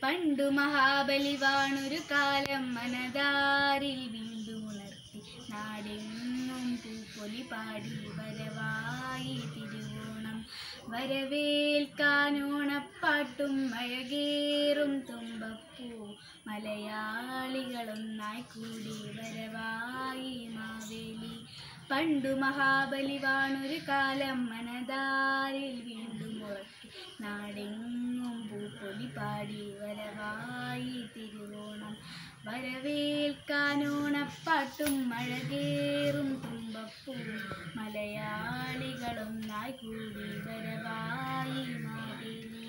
പണ്ടു മഹാബലി വാണൊരു കാലം മനതാരിൽ വീണ്ടും ഉണർത്തി നാടെങ്ങും പൂപ്പൊലി പാടി വരവായി തിരുവോണം വരവേൽക്കാനോണപ്പാട്ടും അഴകേറും തുമ്പപ്പൂ മലയാളികളൊന്നായി കൂടി വരവായി മാവേലി പണ്ടു മഹാബലി വാണൊരു കാലം മനതാരിൽ വീണ്ടും ഉറക്കി നാടെങ്ങും പൂപ്പൊലി പാടി വരവായി തിരുവോണം വരവേൽക്കാനോണപ്പാട്ടും അഴകേറും തുമ്പപ്പൂ മലയാളികളൊന്നായി കൂടി വരവായി മാവേലി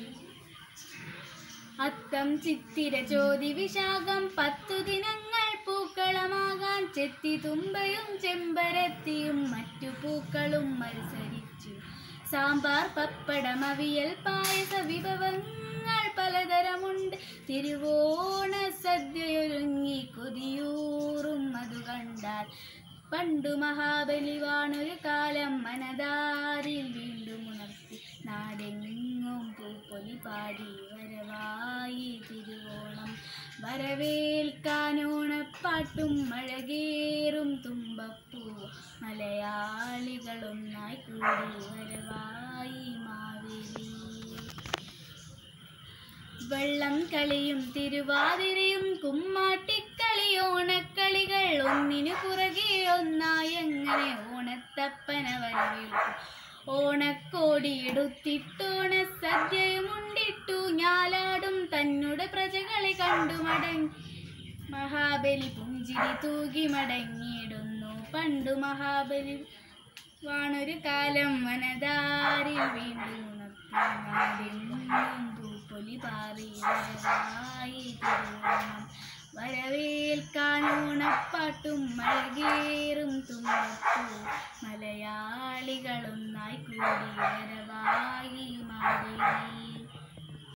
അത്തം ചിത്തിര ചോതി വിശാഖം പത്തു ദിനങ്ങൾ പൂക്കളമാകാൻ ചെത്തി തുമ്പയും ചെമ്പരത്തിയും മറ്റു പൂക്കളും മത്സരിച്ചു സാമ്പാർ പപ്പടം അവിയൽ പായസ വിഭവങ്ങൾ പലതരമുണ്ട് തിരുവോണ സദ്യയൊരുങ്ങി കൊതിയൂറും അതു കണ്ടാൽ പണ്ടു മഹാബലി വാണൊരു കാലം മനതാരിൽ വീണ്ടും ഉണർത്തി നാടെങ്ങും പൂപ്പൊലി പാടി വരവായി തിരുവോണം വരവേൽക്കാനോണപ്പാട്ടും അഴകേറും തുമ്പപ്പൂ മലയാളികളൊന്നായി കൂടി വരവായി മാവേലി വെള്ളം കളിയും തിരുവാതിരയും കുമ്മാട്ടിക്കളി ഓണക്കളികൾ ഒന്നിനു പുറകെ ഒന്നായി എങ്ങനെ ഓണത്തപ്പന വരവേൽക്കും ഓണക്കോടിയെടുത്തിട്ടോണ സദ്യയുമുണ്ടിട്ടു ഞാലാടും തന്നുടെ പ്രജകളെ കണ്ടു മടങ്ങി മഹാബലി പുഞ്ചിരി തൂകി മടങ്ങിയിടുന്നു പണ്ടു മഹാബലി വാണൊരു കാലം വനദാരിൽ വീണ്ടും ഉണർത്തി നാടെങ്ങും പൂപ്പൊലി പാറി വരവായി തിരുവോണം വരവേൽക്കാനോണപ്പാട്ടും അഴകേറും തുമ്പപ്പൂ മലയാളികളൊന്നായി കൂടി വരവായി മാവേലി